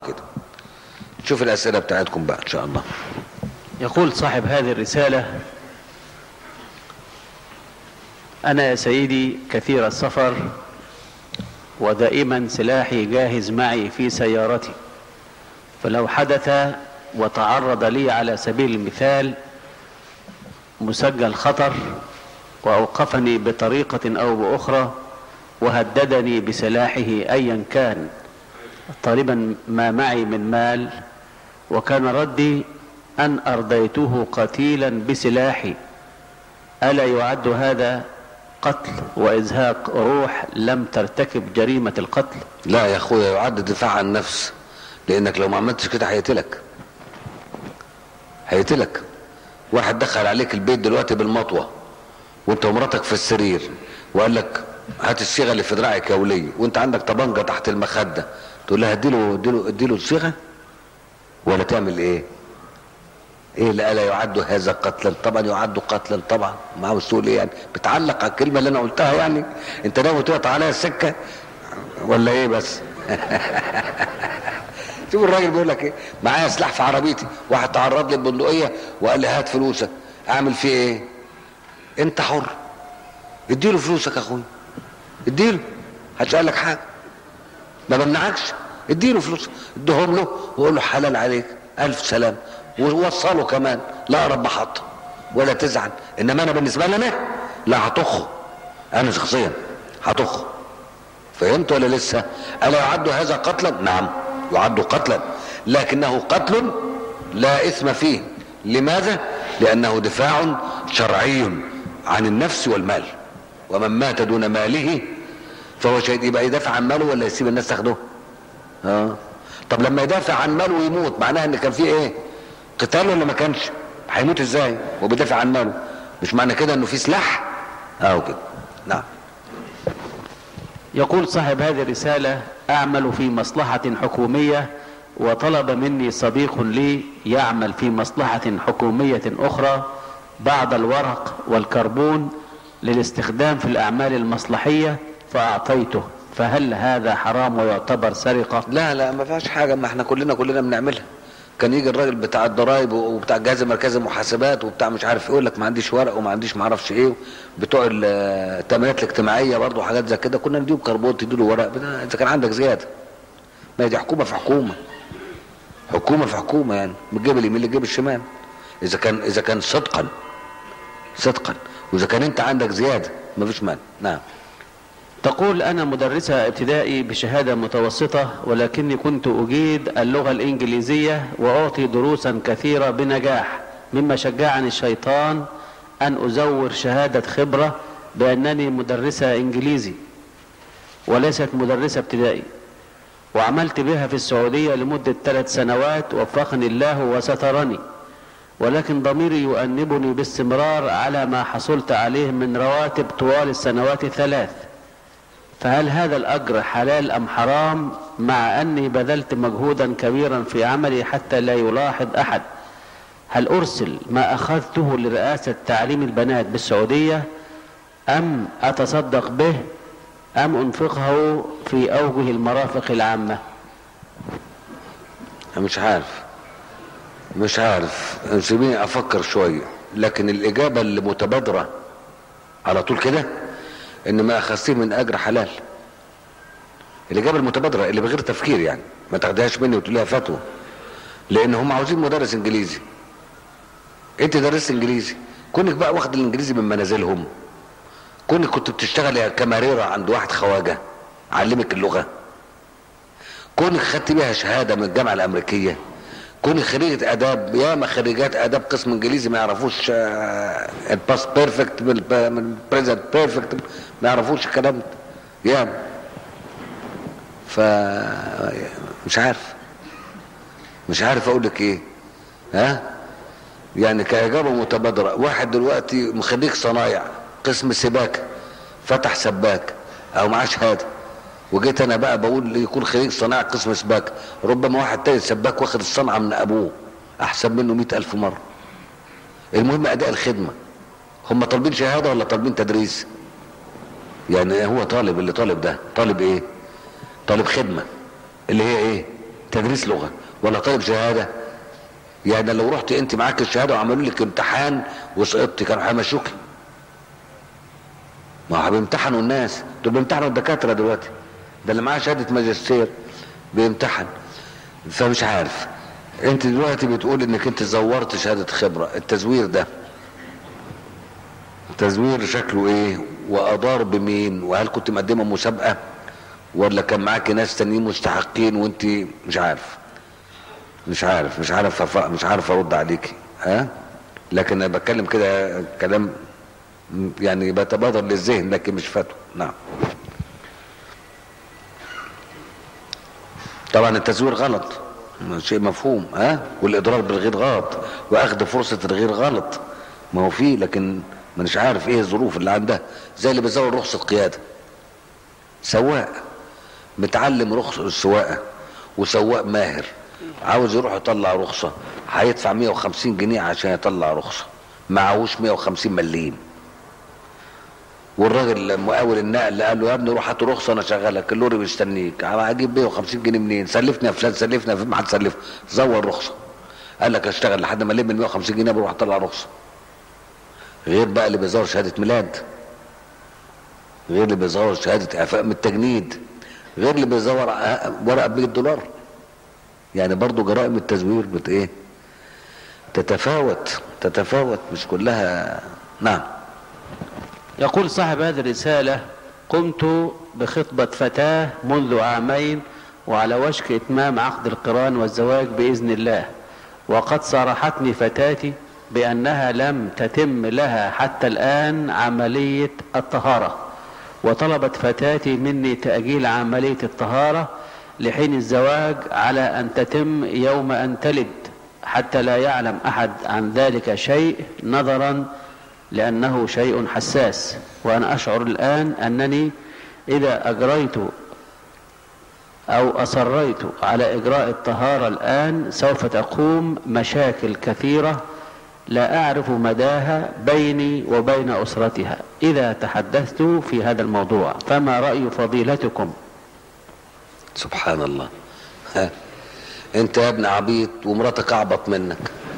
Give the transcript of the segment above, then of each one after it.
كده شوف الاسئله بتاعتكم بقى ان شاء الله يقول صاحب هذه الرسالة أنا يا سيدي كثير السفر ودائما سلاحي جاهز معي في سيارتي فلو حدث وتعرض لي على سبيل المثال مسجل خطر وأوقفني بطريقة أو بأخرى وهددني بسلاحه أيا كان طالبا ما معي من مال وكان ردي أن أرضيته قتيلا بسلاحي ألا يعد هذا قتل وإزهاق روح لم ترتكب جريمة القتل لا يا اخويا يعد دفاع عن النفس لانك لو ما عملتش كده هيقتلك هيقتلك واحد دخل عليك البيت دلوقتي بالمطوه وانت ومراتك في السرير وقال لك هات الصيغه اللي في دراعك يا ولي وانت عندك طبنجه تحت المخده تقول لها اديله اديله اديله الصيغه ولا تعمل ايه؟ ايه لا لا يعد هذا قتلا طبعا يعد قتلا طبعا ما عاوز تقول ايه يعني بتعلق على الكلمه اللي انا قلتها يعني انت ناوي تقطع عليها السكه ولا ايه بس شوف الراجل بيقول لك ايه معايا سلاح في عربيتي واحد تعرض لي ببندقيه وقال لي هات فلوسك اعمل فيه ايه انت حر اديله فلوسك يا اخويا اديله محدش قال لك حاجه ما بمنعكش اديله فلوس اديهم له وقول له حلال عليك الف سلام ووصله كمان لا اقرب محطه ولا تزعل انما انا بالنسبه لي انا لا هطخه انا شخصيا هطخه فهمت ولا لسه الا يعد هذا قتلا نعم يعد قتلا لكنه قتل لا اثم فيه لماذا لانه دفاع شرعي عن النفس والمال ومن مات دون ماله فهو شهيد يبقى يدافع عن ماله ولا يسيب الناس تاخده اه طب لما يدافع عن ماله ويموت معناها ان كان في ايه قتال ولا ما كانش هيموت ازاي وبيدافع عن ماله مش معنى كده انه في سلاح اه كده نعم يقول صاحب هذه الرسالة أعمل في مصلحة حكومية وطلب مني صديق لي يعمل في مصلحة حكومية أخرى بعض الورق والكربون للاستخدام في الأعمال المصلحية فأعطيته فهل هذا حرام ويعتبر سرقة لا لا ما فيهاش حاجه ما احنا كلنا كلنا بنعملها كان يجي الراجل بتاع الضرايب وبتاع الجهاز المركزي المحاسبات وبتاع مش عارف يقول لك ما عنديش ورق وما عنديش ما اعرفش ايه بتوع ال- التامينات الاجتماعيه برضه وحاجات زي كده كنا نديهم كربون تديله ورق بتاع- اذا كان عندك زياده ما هي دي حكومه في حكومه حكومه في حكومه يعني بتجيب اليمين اللي تجيب الشمال اذا كان اذا كان صدقا صدقا واذا كان انت عندك زياده ما فيش مانع نعم تقول أنا مدرسة ابتدائي بشهادة متوسطة ولكني كنت أجيد اللغة الإنجليزية وأعطي دروسا كثيرة بنجاح مما شجعني الشيطان أن أزور شهادة خبرة بأنني مدرسة إنجليزي وليست مدرسة ابتدائي وعملت بها في السعودية لمدة ثلاث سنوات وفقني الله وسترني ولكن ضميري يؤنبني باستمرار على ما حصلت عليه من رواتب طوال السنوات الثلاث فهل هذا الأجر حلال أم حرام مع أني بذلت مجهودا كبيرا في عملي حتى لا يلاحظ أحد هل أرسل ما أخذته لرئاسة تعليم البنات بالسعودية أم أتصدق به أم أنفقه في أوجه المرافق العامة أنا مش عارف مش عارف سيبيني افكر شويه لكن الاجابه اللي متبادره على طول كده ان ما اخذتيه من اجر حلال الاجابه المتبادره اللي بغير تفكير يعني ما تاخدهاش مني وتقوليها فتوى لان هم عاوزين مدرس انجليزي انت درست انجليزي كونك بقى واخد الانجليزي من منازلهم كونك كنت بتشتغل كماريرة عند واحد خواجه علمك اللغه كونك خدت بيها شهاده من الجامعه الامريكيه كوني خريجة اداب ياما خريجات اداب قسم انجليزي ما يعرفوش الباست بيرفكت من البريزنت بيرفكت ما يعرفوش الكلام ده ياما ف مش عارف مش عارف اقول لك ايه ها يعني كاجابه متبادره واحد دلوقتي مخريج صنايع قسم سباكه فتح سباك او معاه شهاده وجيت انا بقى بقول يكون خريج صناعة قسم سباك ربما واحد تاني سباك واخد الصنعة من ابوه احسن منه مئة الف مرة المهم اداء الخدمة هم طالبين شهادة ولا طالبين تدريس يعني هو طالب اللي طالب ده طالب ايه طالب خدمة اللي هي ايه تدريس لغه ولا طالب شهاده يعني لو رحت انت معاك الشهاده وعملوا لك امتحان وسقطت كانوا هيمشوكي ما هو بيمتحنوا الناس دول بيمتحنوا الدكاتره دلوقتي ده اللي معاه شهاده ماجستير بيمتحن فمش عارف انت دلوقتي بتقول انك انت زورت شهاده خبره التزوير ده التزوير شكله ايه واضار بمين وهل كنت مقدمه مسابقه ولا كان معاك ناس تانيين مستحقين وانت مش عارف مش عارف مش عارف أف... مش عارف ارد عليكي ها لكن انا بتكلم كده كلام يعني بتبادر للذهن لكن مش فتوى نعم طبعا التزوير غلط شيء مفهوم ها والاضرار بالغير غلط واخذ فرصه الغير غلط ما هو فيه لكن مش عارف ايه الظروف اللي عندها زي اللي بيزور رخصه قياده سواق متعلم رخصه السواقه وسواق ماهر عاوز يروح يطلع رخصه هيدفع 150 جنيه عشان يطلع رخصه معهوش 150 مليم والراجل مقاول النقل اللي قال له يا ابني روح هات رخصه انا شغالك اللوري مستنيك هجيب 150 جنيه منين سلفني يا فلان سلفني يا فلان ما حد سلفه زور رخصه قال لك اشتغل لحد ما الم ال 150 جنيه بروح اطلع رخصه غير بقى اللي بيزور شهاده ميلاد غير اللي بيزور شهاده اعفاء من التجنيد غير اللي بيزور ورقه ب 100 دولار يعني برضو جرائم التزوير بت ايه تتفاوت تتفاوت مش كلها نعم يقول صاحب هذه الرسالة قمت بخطبة فتاة منذ عامين وعلى وشك إتمام عقد القران والزواج بإذن الله وقد صارحتني فتاتي بأنها لم تتم لها حتى الآن عملية الطهارة وطلبت فتاتي مني تأجيل عملية الطهارة لحين الزواج على أن تتم يوم أن تلد حتى لا يعلم أحد عن ذلك شيء نظرا لأنه شيء حساس وأنا أشعر الآن أنني إذا أجريت أو أصريت على إجراء الطهارة الآن سوف تقوم مشاكل كثيرة لا أعرف مداها بيني وبين أسرتها إذا تحدثت في هذا الموضوع فما رأي فضيلتكم سبحان الله ها. انت يا ابن عبيط ومراتك اعبط منك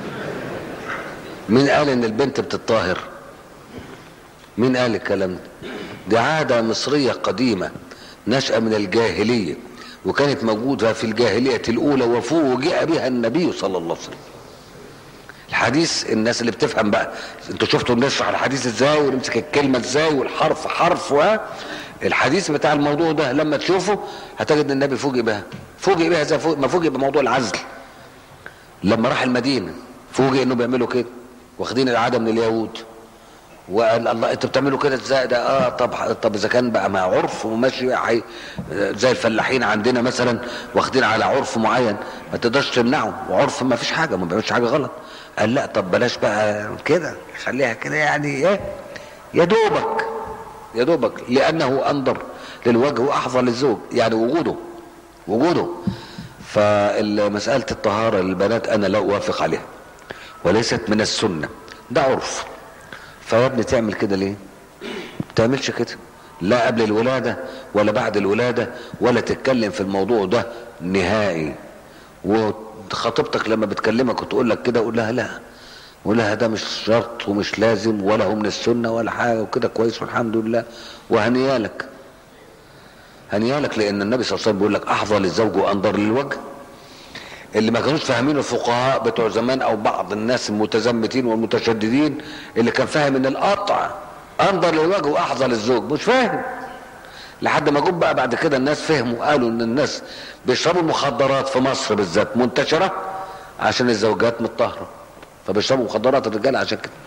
مين قال ان البنت بتطهر مين قال الكلام ده دي عادة مصرية قديمة نشأة من الجاهلية وكانت موجودة في الجاهلية الأولى وفوجئ بها النبي صلى الله عليه وسلم الحديث الناس اللي بتفهم بقى انتوا شفتوا بنشرح الحديث ازاي ونمسك الكلمة ازاي والحرف حرف و الحديث بتاع الموضوع ده لما تشوفه هتجد ان النبي فوجئ بها فوجئ بها زي ما فوجئ بموضوع العزل لما راح المدينة فوجئ انه بيعملوا كده واخدين العادة من اليهود وقال الله انتوا بتعملوا كده ازاي ده اه طب طب اذا كان بقى مع عرف وماشي حي زي الفلاحين عندنا مثلا واخدين على عرف معين ما تقدرش تمنعه وعرف ما فيش حاجه ما بيعملش حاجه غلط قال لا طب بلاش بقى كده خليها كده يعني ايه يا دوبك يا دوبك لانه انظر للوجه واحظى للزوج يعني وجوده وجوده فمساله الطهاره للبنات انا لا اوافق عليها وليست من السنه ده عرف فيا ابني تعمل كده ليه تعملش كده لا قبل الولادة ولا بعد الولادة ولا تتكلم في الموضوع ده نهائي وخطيبتك لما بتكلمك وتقول لك كده قول لها لا قول لها ده مش شرط ومش لازم ولا هو من السنة ولا حاجة وكده كويس والحمد لله وهنيالك هنيالك لأن النبي صلى الله عليه وسلم بيقول لك أحظى للزوج وأنظر للوجه اللي ما كانوش فاهمين الفقهاء بتوع زمان او بعض الناس المتزمتين والمتشددين اللي كان فاهم ان القطع انظر للوجه واحظى للزوج مش فاهم لحد ما جم بقى بعد كده الناس فهموا قالوا ان الناس بيشربوا مخدرات في مصر بالذات منتشره عشان الزوجات متطهره فبيشربوا مخدرات الرجال عشان كده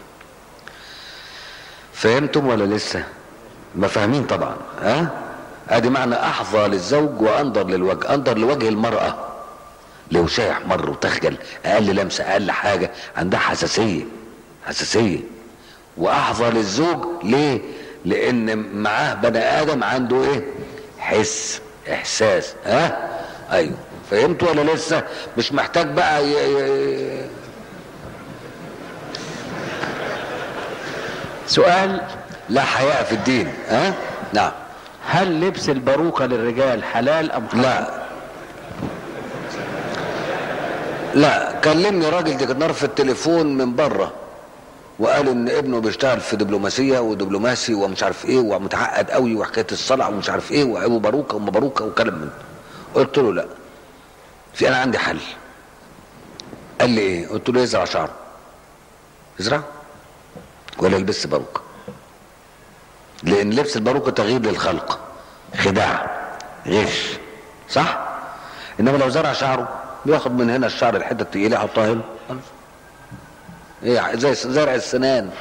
فهمتم ولا لسه ما فاهمين طبعا ها ادي معنى احظى للزوج وانظر للوجه انظر لوجه المراه لو شاي احمر وتخجل اقل لمسه اقل حاجه عندها حساسيه حساسيه واحظى للزوج ليه لان معاه بني ادم عنده ايه حس احساس ها ايوه فهمت ولا لسه مش محتاج بقى ي... ي... سؤال لا حياء في الدين ها نعم هل لبس الباروكة للرجال حلال أم حرام؟ لا لا كلمني راجل ديكنار في التليفون من بره وقال ان ابنه بيشتغل في دبلوماسيه ودبلوماسي ومش عارف ايه ومتعقد قوي وحكايه الصلع ومش عارف ايه وابو باروكه وما باروكه وكلام من ده. قلت له لا في انا عندي حل قال لي ايه قلت له يزرع شعره يزرع ولا يلبس باروكه لان لبس الباروكه تغيير للخلق خداع غش صح انما لو زرع شعره بياخد من هنا الشعر الحته التقيله يحطها هنا خلاص. ايه زي زرع السنان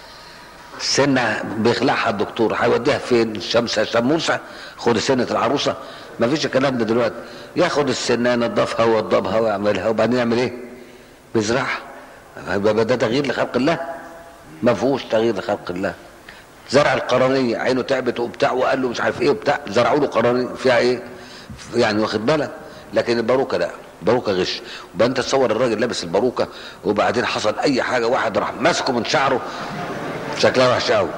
السنة بيخلعها الدكتور هيوديها فين الشمس شموسة خد سنة العروسة ما فيش الكلام ده دلوقتي ياخد السنة ينضفها ويوضبها ويعملها وبعدين يعمل ايه بيزرعها يبقى ده تغيير لخلق الله ما فيهوش تغيير لخلق الله زرع القرنية عينه تعبت وبتاع وقال له مش عارف ايه وبتاع زرعوا له قرنية فيها ايه يعني واخد بالك لكن الباروكة لا باروكة غش وبقى انت تصور الراجل لابس الباروكة وبعدين حصل اي حاجة واحد راح ماسكه من شعره شكلها وحش قوي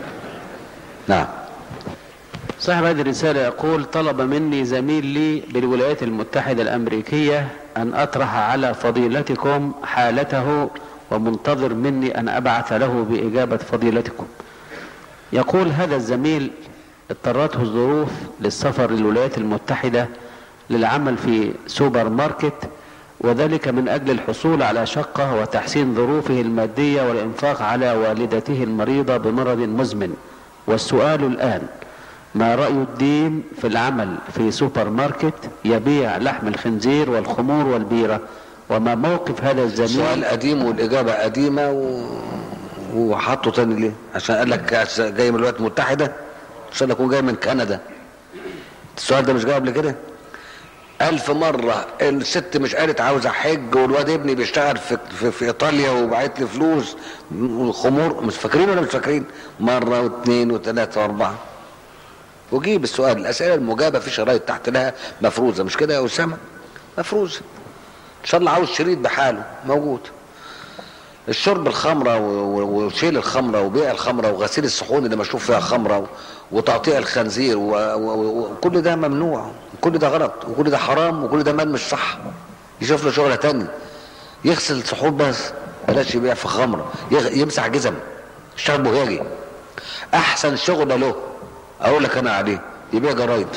نعم صاحب هذه الرسالة يقول طلب مني زميل لي بالولايات المتحدة الأمريكية أن أطرح على فضيلتكم حالته ومنتظر مني أن أبعث له بإجابة فضيلتكم يقول هذا الزميل اضطرته الظروف للسفر للولايات المتحدة للعمل في سوبر ماركت وذلك من أجل الحصول على شقة وتحسين ظروفه المادية والإنفاق على والدته المريضة بمرض مزمن والسؤال الآن ما رأي الدين في العمل في سوبر ماركت يبيع لحم الخنزير والخمور والبيرة وما موقف هذا الزميل سؤال قديم والإجابة قديمة و... وحطه تاني ليه عشان قال لك جاي من الولايات المتحدة عشان يكون جاي من كندا السؤال ده مش جاي قبل كده ألف مرة الست مش قالت عاوزة حج والواد ابني بيشتغل في, في, في إيطاليا وبعت لي فلوس والخمور مش فاكرين ولا مش فاكرين مرة واثنين وثلاثة وأربعة وجيب السؤال الأسئلة المجابة في شرايط تحت لها مفروزة مش كده يا أسامة مفروزة إن شاء الله عاوز شريط بحاله موجود الشرب الخمرة و- و- وشيل الخمرة وبيع الخمرة وغسيل الصحون اللي مشروب فيها خمرة و- وتقطيع الخنزير و- و- وكل ده ممنوع وكل ده غلط وكل ده حرام وكل ده مال مش صح يشوف له شغلة تانية يغسل صحون بس بلاش يبيع في خمرة يغ- يمسح جزم يشتغل بوهاجي احسن شغل له اقول لك انا عليه يبيع جرايد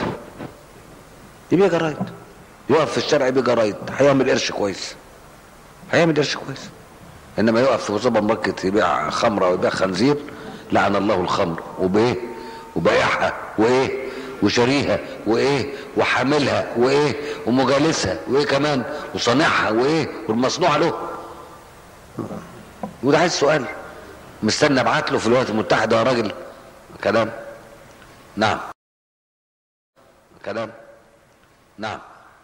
يبيع جرايد يقف في الشارع يبيع جرايد هيعمل قرش كويس هيعمل قرش كويس انما يقف في سوبر ماركت يبيع خمره ويبيع خنزير لعن الله الخمر وبايه وبيعها وايه وشاريها وايه وحاملها وايه ومجالسها وايه كمان وصانعها وايه والمصنوع له وده عايز سؤال مستني ابعت له في الولايات المتحده يا راجل كلام نعم كلام نعم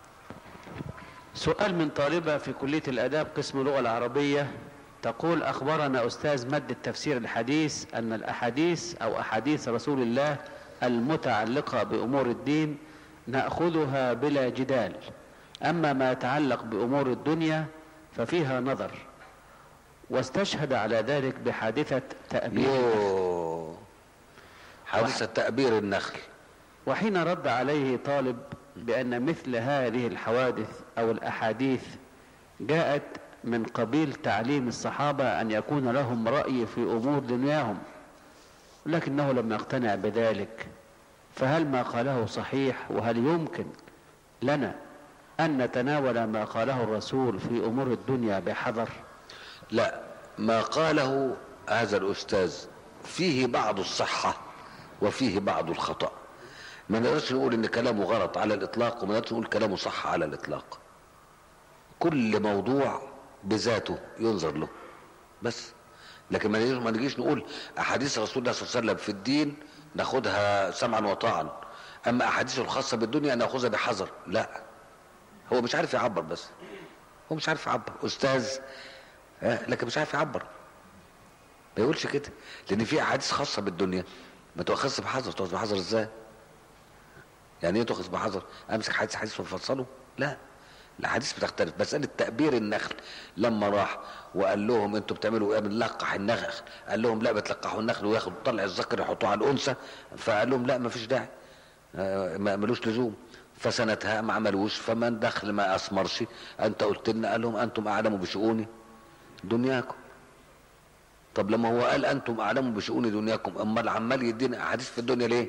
سؤال من طالبة في كلية الآداب قسم اللغة العربية تقول أخبرنا أستاذ مادة تفسير الحديث أن الأحاديث أو أحاديث رسول الله المتعلقة بأمور الدين نأخذها بلا جدال أما ما يتعلق بأمور الدنيا ففيها نظر واستشهد على ذلك بحادثة تأبير يوه حادثة تأبير النخل وحين رد عليه طالب بأن مثل هذه الحوادث أو الأحاديث جاءت من قبيل تعليم الصحابة أن يكون لهم رأي في أمور دنياهم لكنه لم يقتنع بذلك فهل ما قاله صحيح وهل يمكن لنا أن نتناول ما قاله الرسول في أمور الدنيا بحذر لا ما قاله هذا الأستاذ فيه بعض الصحة وفيه بعض الخطأ ما نقدرش نقول ان كلامه غلط على الاطلاق وما نقدرش نقول كلامه صح على الاطلاق كل موضوع بذاته ينظر له بس لكن ما نجيش- ما نجيش نقول احاديث رسول الله صلى الله عليه وسلم في الدين ناخدها سمعا وطاعا اما احاديثه الخاصه بالدنيا ناخذها بحذر لا هو مش عارف يعبر بس هو مش عارف يعبر استاذ ها، لكن مش عارف يعبر ما يقولش كده لان في احاديث خاصه بالدنيا ما تؤخذش بحذر تؤخذ بحذر ازاي يعني ايه تؤخذ بحذر امسك حديث حديث وافصله لا الاحاديث بتختلف مساله تأبير النخل لما راح وقال لهم انتوا بتعملوا ايه بنلقح النخل قال لهم لا بتلقحوا النخل وياخد طلع الذكر يحطوه على الانثى فقال لهم لا ما فيش داعي آه، ما ملوش لزوم فسنتها ما عملوش فمن دخل ما اثمرش انت قلت لنا قال لهم انتم اعلموا بشؤون دنياكم طب لما هو قال انتم اعلموا بشؤون دنياكم امال عمال يدينا احاديث في الدنيا ليه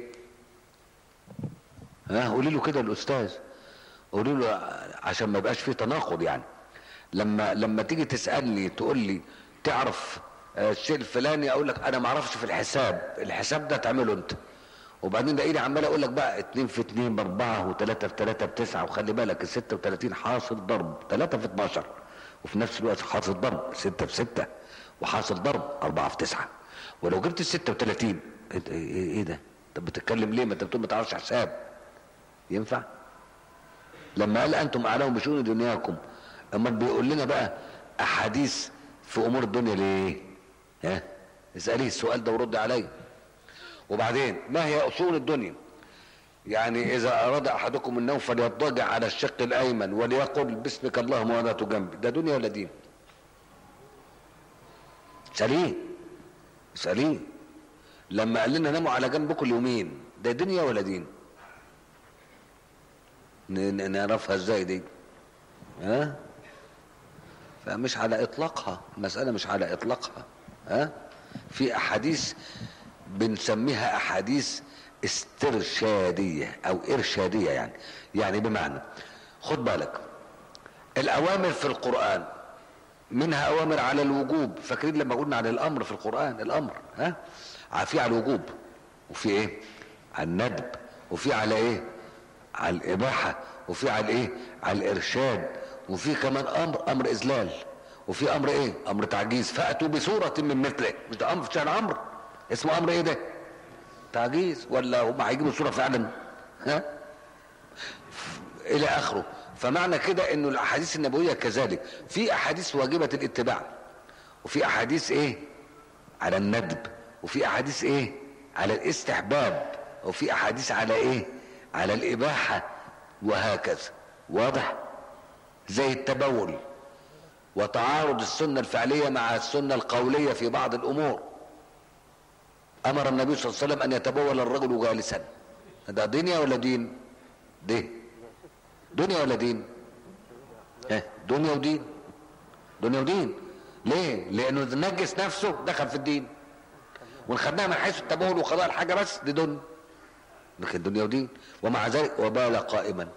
ها قولي له كده الاستاذ قولي له عشان ما يبقاش فيه تناقض يعني لما لما تيجي تسالني تقول لي تعرف آه، الشيء الفلاني اقول لك انا ما اعرفش في الحساب الحساب ده تعمله انت وبعدين الاقيني عمال اقول لك بقى اتنين في اتنين باربعه وتلاته في تلاته بتسعه وخلي بالك ال 36 حاصل ضرب تلاته في 12 وفي نفس الوقت حاصل ضرب سته في سته وحاصل ضرب اربعه في تسعه ولو جبت ال 36 ايه ده- ايه إيه ده؟ طب بتتكلم ليه؟ ما انت بتقول ما تعرفش حساب ينفع؟ لما قال انتم اعلموا بشؤون دنياكم اما بيقول لنا بقى احاديث في امور الدنيا ليه؟ ها؟ اساليه السؤال ده ورد عليه وبعدين ما هي اصول الدنيا يعني اذا اراد احدكم النوم فليضطجع على الشق الايمن وليقل باسمك اللهم وانا جنبي ده دنيا ولا دين اساليه اساليه لما قال لنا ناموا على جنبكم اليومين ده دنيا ولا دين ن- ن- نعرفها ازاي دي ها فمش على اطلاقها المساله مش على اطلاقها ها في احاديث بنسميها احاديث استرشاديه او ارشاديه يعني يعني بمعنى خد بالك الاوامر في القران منها اوامر على الوجوب فاكرين لما قلنا عن الامر في القران الامر ها في على الوجوب وفي ايه على الندب وفي على ايه على الاباحه وفي على ايه على الارشاد وفي كمان امر امر اذلال وفي امر ايه امر تعجيز فاتوا بصوره من مثله مش ده امر في شان امر اسمه امر ايه ده تعجيز ولا هم هيجيبوا صوره فعلا ها الى اخره فمعنى كده انه الاحاديث النبويه كذلك في احاديث واجبه الاتباع وفي احاديث ايه على الندب وفي احاديث ايه على الاستحباب وفي احاديث على ايه على الاباحه وهكذا واضح زي التبول وتعارض السنه الفعليه مع السنه القوليه في بعض الامور امر النبي صلى الله عليه وسلم ان يتبول الرجل جالسا ده دنيا ولا دين ده دنيا ولا دين اه دنيا ودين دنيا ودين ليه لانه نجس نفسه دخل في الدين ونخدناها من حيث التبول وقضاء الحاجه بس دي دنيا لكن دنيا ودين ومع ذلك وبال قائما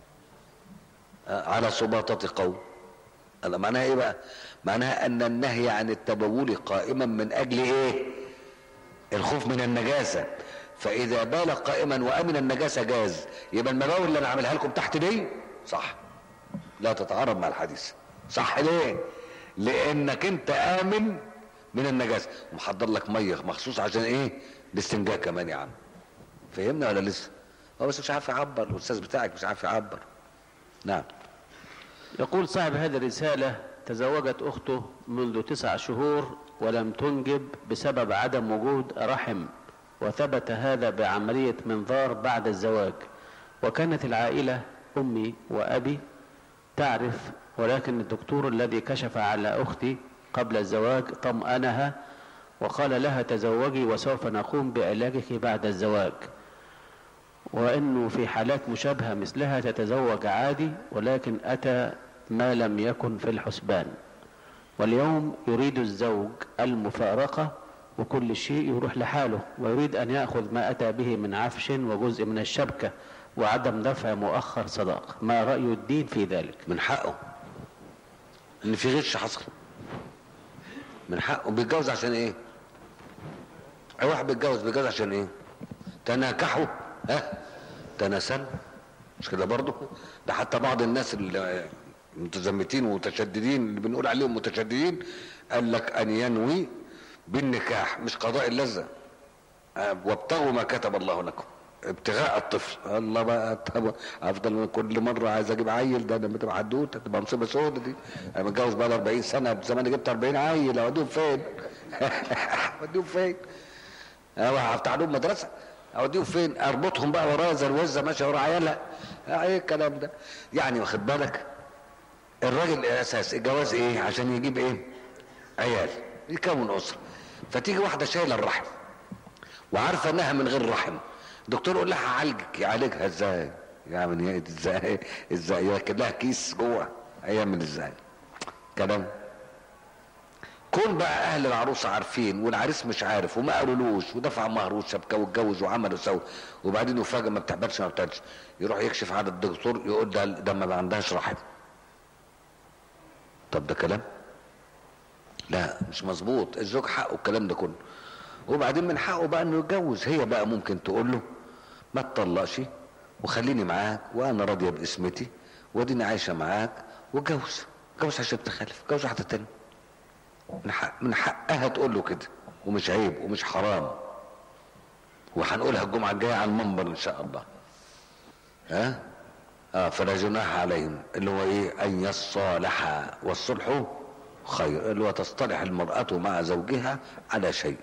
آه، على سباطة قوم هذا معناها ايه بقى معناها ان النهي عن التبول قائما من اجل ايه الخوف من النجاسة فاذا بال قائما وامن النجاسة جاز يبقى المباول اللي انا عاملها لكم تحت دي صح لا تتعارض مع الحديث صح ليه لانك انت امن من النجاسة ومحضر لك مية مخصوص عشان ايه الاستنجاء كمان يا عم فهمنا ولا لسه هو بس مش عارف يعبر الاستاذ بتاعك مش عارف يعبر نعم يقول صاحب هذه الرسالة تزوجت أخته منذ تسع شهور ولم تنجب بسبب عدم وجود رحم وثبت هذا بعملية منظار بعد الزواج وكانت العائلة أمي وأبي تعرف ولكن الدكتور الذي كشف على أختي قبل الزواج طمأنها وقال لها تزوجي وسوف نقوم بعلاجك بعد الزواج وانه في حالات مشابهه مثلها تتزوج عادي ولكن اتى ما لم يكن في الحسبان واليوم يريد الزوج المفارقه وكل شيء يروح لحاله ويريد ان ياخذ ما اتى به من عفش وجزء من الشبكه وعدم دفع مؤخر صداق ما راي الدين في ذلك من حقه ان في غش حصل من حقه بيتجوز عشان ايه اي واحد بيتجوز بيتجوز عشان ايه تناكحوا ها تناسلوا مش كده برضه ده حتى بعض الناس اللي متزمتين ومتشددين اللي بنقول عليهم متشددين قال لك ان ينوي بالنكاح مش قضاء اللذه آه، وابتغوا ما كتب الله لكم ابتغاء الطفل الله بقى طب افضل من كل مره عايز اجيب عيل ده لما تبقى حدوته تبقى مصيبه سودة دي انا متجوز بقى 40 سنه زمان جبت 40 عيل اوديهم فين؟ اوديهم فين؟ اه هفتح لهم مدرسه اوديهم فين؟ اربطهم بقى ورايا زي الوزه ماشيه ورا عيالها اه ايه الكلام ده؟ يعني واخد بالك الراجل اساس الجواز ايه؟ عشان يجيب ايه؟ عيال يكون اسره فتيجي واحده شايله الرحم وعارفه انها من غير رحم دكتور يقول لها هعالجك يعالجها ازاي يعمل ازاي ازاي يركب لها كيس جوه هيعمل ازاي كلام كون بقى اهل العروسه عارفين والعريس مش عارف وما قالولوش ودفع مهر وشبكه واتجوز وعمل وسوى وبعدين يفاجئ ما بتحبلش ما بتحبلش يروح يكشف على الدكتور يقول ده ده ما عندهاش رحم طب ده كلام لا مش مظبوط الزوج حقه الكلام ده كله وبعدين من حقه بقى انه يتجوز هي بقى ممكن تقول له ما تطلقش وخليني معاك وانا راضيه باسمتي واديني عايشه معاك واتجوز اتجوز عشان تخلف اتجوز واحده تانية من حق من حقها تقول له كده ومش عيب ومش حرام وهنقولها الجمعه الجايه على المنبر ان شاء الله ها اه فلا جناح عليهم اللي هو ايه ان يصالحا والصلح خير اللي هو تصطلح المرأة مع زوجها على شيء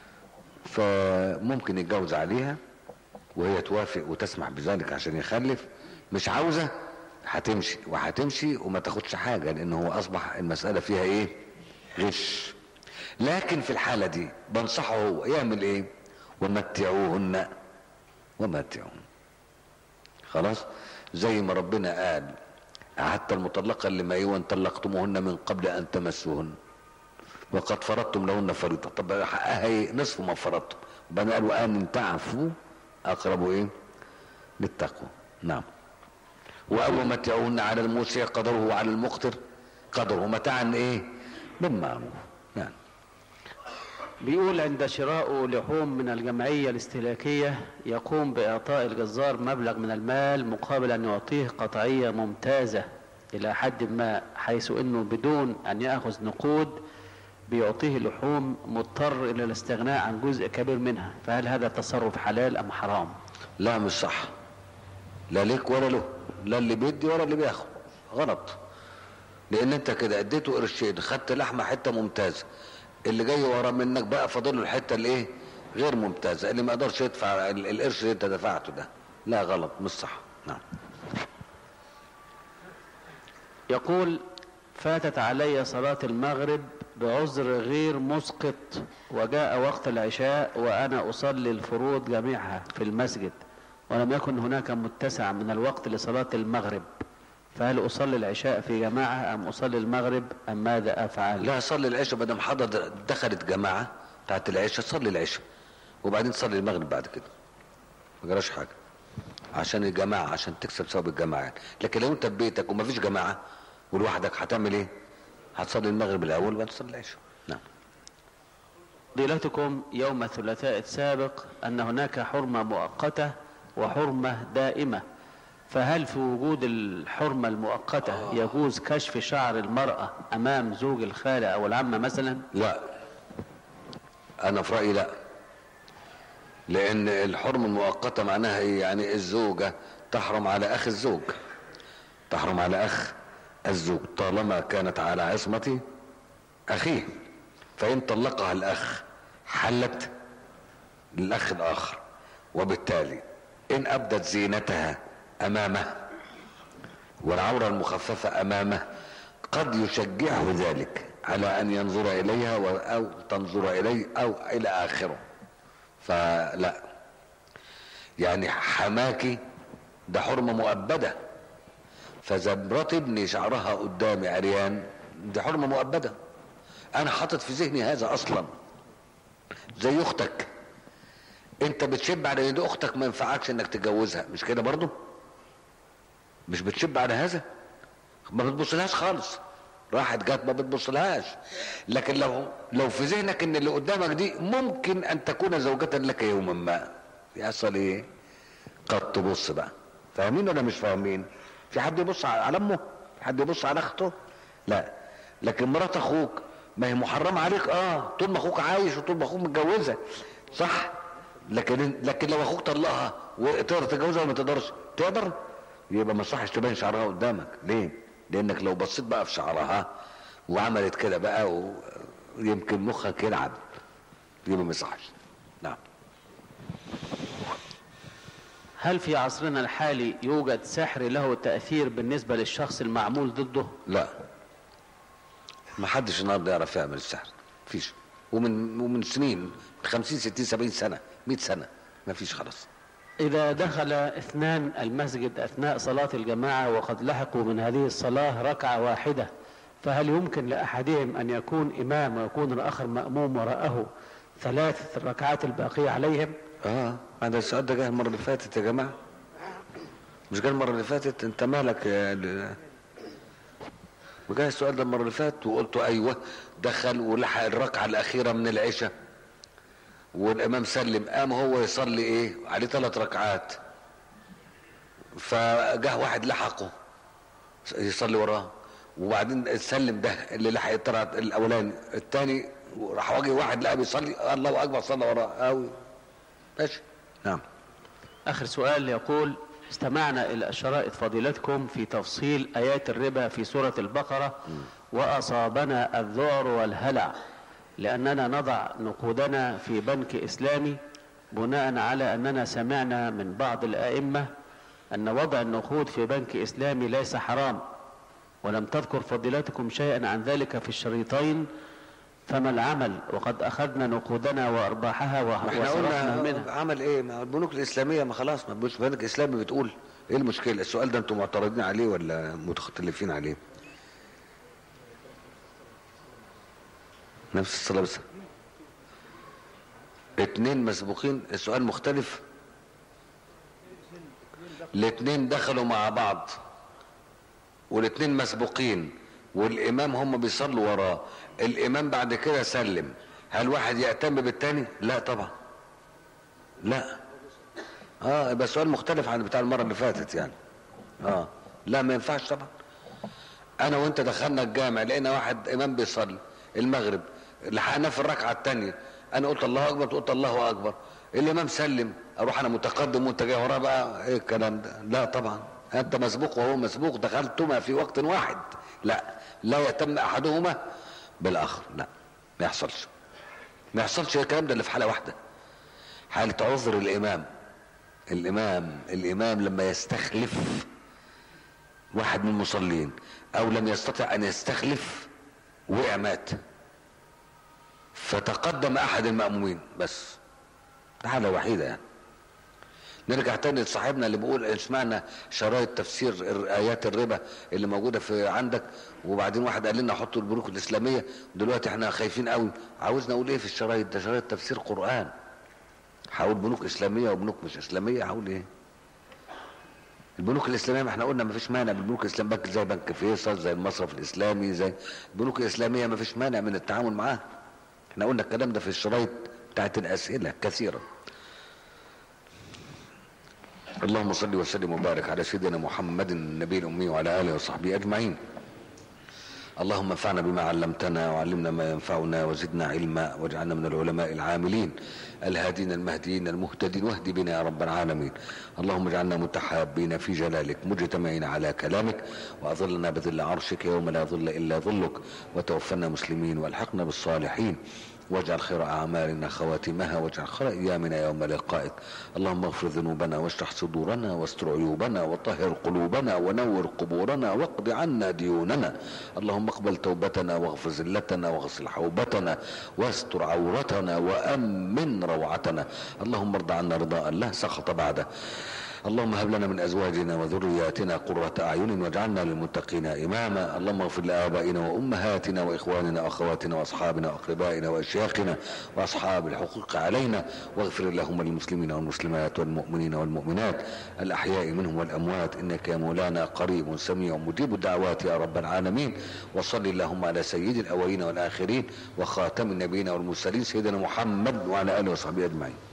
فممكن يتجوز عليها وهي توافق وتسمح بذلك عشان يخلف مش عاوزة هتمشي وهتمشي وما تاخدش حاجة لان هو اصبح المسألة فيها ايه غش لكن في الحالة دي بنصحه هو يعمل ايه ومتعوهن ومتعوهن خلاص زي ما ربنا قال حتى المطلقة اللي ما ايوان طلقتموهن من قبل ان تمسوهن وقد فرضتم لهن فريضة طب حقها ايه نصف ما فرضتم وبعدين قال وان تعفوا اقرب ايه للتقوى نعم واو متعوهن على الموسع قدره وعلى المقتر قدره متاعا ايه بالمعروف يعني بيقول عند شراء لحوم من الجمعية الاستهلاكية يقوم بإعطاء الجزار مبلغ من المال مقابل أن يعطيه قطعية ممتازة إلى حد ما حيث أنه بدون أن يأخذ نقود بيعطيه لحوم مضطر إلى الاستغناء عن جزء كبير منها فهل هذا تصرف حلال أم حرام لا مش صح لا ليك ولا له لا اللي بيدي ولا اللي بياخد غلط لان انت كده اديته قرشين خدت لحمه حته ممتازه اللي جاي ورا منك بقى فاضل له الحته اللي ايه غير ممتازه اللي ما يقدرش يدفع ال- القرش اللي انت دفعته ده لا غلط مش صح نعم يقول فاتت علي صلاة المغرب بعذر غير مسقط وجاء وقت العشاء وأنا أصلي الفروض جميعها في المسجد ولم يكن هناك متسع من الوقت لصلاة المغرب فهل أصلي العشاء في جماعة أم أصلي المغرب أم ماذا أفعل لا صلي العشاء بدل حضر دخلت جماعه بتاعت العشاء صلي العشاء وبعدين صلي المغرب بعد كده ما جراش حاجه عشان الجماعه عشان تكسب ثواب الجماعه يعني. لكن لو انت في بيتك وما فيش جماعه ولوحدك هتعمل ايه؟ هتصلي المغرب الاول وبعدين تصلي العشاء نعم فضيلتكم يوم الثلاثاء السابق أن هناك حرمة مؤقتة وحرمة دائمة فهل في وجود الحرمة المؤقتة يجوز كشف شعر المرأة أمام زوج الخالة أو العمة مثلا لا انا في رايي لا لان الحرمه المؤقته معناها ايه يعني الزوجه تحرم على اخ الزوج تحرم على اخ الزوج طالما كانت على عصمه اخيه فان طلقها الاخ حلت للاخ الاخر وبالتالي ان ابدت زينتها امامه والعوره المخففه امامه قد يشجعه ذلك على ان ينظر اليها و- او تنظر اليه او الى اخره فلا يعني حماكي ده حرمه مؤبده فزمرة ابني شعرها قدامي عريان دي حرمه مؤبده انا حاطط في ذهني هذا اصلا زي اختك انت بتشب على ان دي اختك ما ينفعكش انك تتجوزها مش كده برضو مش بتشب على هذا ما بتبصلهاش خالص راحت جت ما بتبصلهاش لكن لو لو في ذهنك ان اللي قدامك دي ممكن ان تكون زوجة لك يوما ما يحصل ايه قد تبص بقى فاهمين ولا مش فاهمين في حد يبص على على امه في حد يبص على اخته لا لكن مرات اخوك ما هي محرمه عليك اه طول ما اخوك عايش وطول ما اخوك متجوزه صح لكن لكن لو اخوك طلقها وتقدر تتجوزها ولا ما تقدرش تقدر يبقى ما يصحش تبين شعرها قدامك ليه لانك لو بصيت بقى في شعرها وعملت كده بقى و- ويمكن مخك يلعب يبقى ما يصحش نعم هل في عصرنا الحالي يوجد سحر له تأثير بالنسبة للشخص المعمول ضده لا ما حدش النهارده يعرف يعمل السحر مفيش ومن ومن سنين 50 60 70 سنه 100 سنه ما فيش خلاص إذا دخل اثنان المسجد أثناء صلاة الجماعة وقد لحقوا من هذه الصلاة ركعة واحدة فهل يمكن لأحدهم أن يكون إمام ويكون الآخر مأموم وراءه ثلاث الركعات الباقية عليهم اه هذا السؤال ده جه المره اللي فاتت يا جماعه مش جه المره اللي فاتت انت مالك يا ل- وجه السؤال ده المره اللي فاتت وقلت ايوه دخل ولحق الركعه الاخيره من العشاء والامام سلم قام هو يصلي ايه عليه ثلاث ركعات فجه واحد لحقه يصلي وراه وبعدين سلم ده اللي لحق الترع الاولاني الثاني راح واجه واحد لقى بيصلي الله اكبر صلى وراه قوي ماشي نعم آخر سؤال يقول استمعنا إلى شرائط فضيلتكم في تفصيل آيات الربا في سورة البقرة وأصابنا الذعر والهلع لأننا نضع نقودنا في بنك إسلامي بناء على أننا سمعنا من بعض الأئمة أن وضع النقود في بنك إسلامي ليس حرام ولم تذكر فضيلتكم شيئا عن ذلك في الشريطين فما العمل وقد أخذنا نقودنا وأرباحها ما احنا وصرفنا منها قلنا عمل ايه ما البنوك الاسلاميه ما خلاص ما البنوك الاسلامي بتقول ايه المشكله السؤال ده انتم معترضين عليه ولا متختلفين عليه نفس الصلاه بس اتنين مسبوقين السؤال مختلف الاتنين دخلوا مع بعض والاتنين مسبوقين والامام هم بيصلوا وراه الامام بعد كده سلم هل واحد يهتم بالتاني لا طبعا لا اه يبقى سؤال مختلف عن بتاع المره اللي فاتت يعني اه لا ما ينفعش طبعا انا وانت دخلنا الجامع لقينا واحد امام بيصلي المغرب لحقناه في الركعه الثانيه انا قلت الله اكبر قلت الله اكبر الامام سلم اروح انا متقدم وانت جاي وراه بقى ايه الكلام ده لا طبعا انت مسبوق وهو مسبوق دخلتما في وقت واحد لا لا يتم احدهما بالاخر لا ما يحصلش ما يحصلش الكلام ده اللي في حاله واحده حاله عذر الامام الامام الامام لما يستخلف واحد من المصلين او لم يستطع ان يستخلف وقع مات فتقدم احد المأمومين بس ده حالة وحيدة يعني نرجع تاني لصاحبنا اللي بيقول اسمعنا شرايط تفسير الر- ايات الربا اللي موجوده في عندك وبعدين واحد قال لنا حطوا البنوك الاسلاميه دلوقتي احنا خايفين قوي عاوزنا اقول ايه في الشرايط ده شرايط تفسير قران هقول بنوك اسلاميه وبنوك مش اسلاميه هقول ايه البنوك الاسلاميه ما احنا قلنا ما فيش مانع بالبنوك الاسلاميه بنك زي بنك فيصل زي المصرف الاسلامي زي البنوك الاسلاميه ما فيش مانع من التعامل معاها احنا قلنا الكلام ده في الشرايط بتاعت الاسئله كثيرا اللهم صل وسلم وبارك على سيدنا محمد النبي الامي وعلى اله وصحبه اجمعين اللهم انفعنا بما علمتنا وعلمنا ما ينفعنا وزدنا علما واجعلنا من العلماء العاملين الهادين المهديين المهتدين واهد بنا يا رب العالمين اللهم اجعلنا متحابين في جلالك مجتمعين على كلامك واظلنا بظل عرشك يوم لا ظل الا ظلك وتوفنا مسلمين والحقنا بالصالحين واجعل خير اعمالنا خواتمها واجعل خير ايامنا يوم لقائك اللهم اغفر ذنوبنا واشرح صدورنا واستر عيوبنا وطهر قلوبنا ونور قبورنا واقض عنا ديوننا اللهم اقبل توبتنا واغفر زلتنا واغسل حوبتنا واستر عورتنا وامن روعتنا اللهم ارض عنا رضاء لا سخط بعده اللهم هب لنا من ازواجنا وذرياتنا قرة اعين واجعلنا للمتقين اماما اللهم اغفر لابائنا وامهاتنا واخواننا واخواتنا واصحابنا واقربائنا واشياخنا واصحاب الحقوق علينا واغفر اللهم للمسلمين والمسلمات والمؤمنين والمؤمنات الاحياء منهم والاموات انك يا مولانا قريب سميع مجيب الدعوات يا رب العالمين وصل اللهم على سيد الاولين والاخرين وخاتم النبيين والمرسلين سيدنا محمد وعلى اله وصحبه اجمعين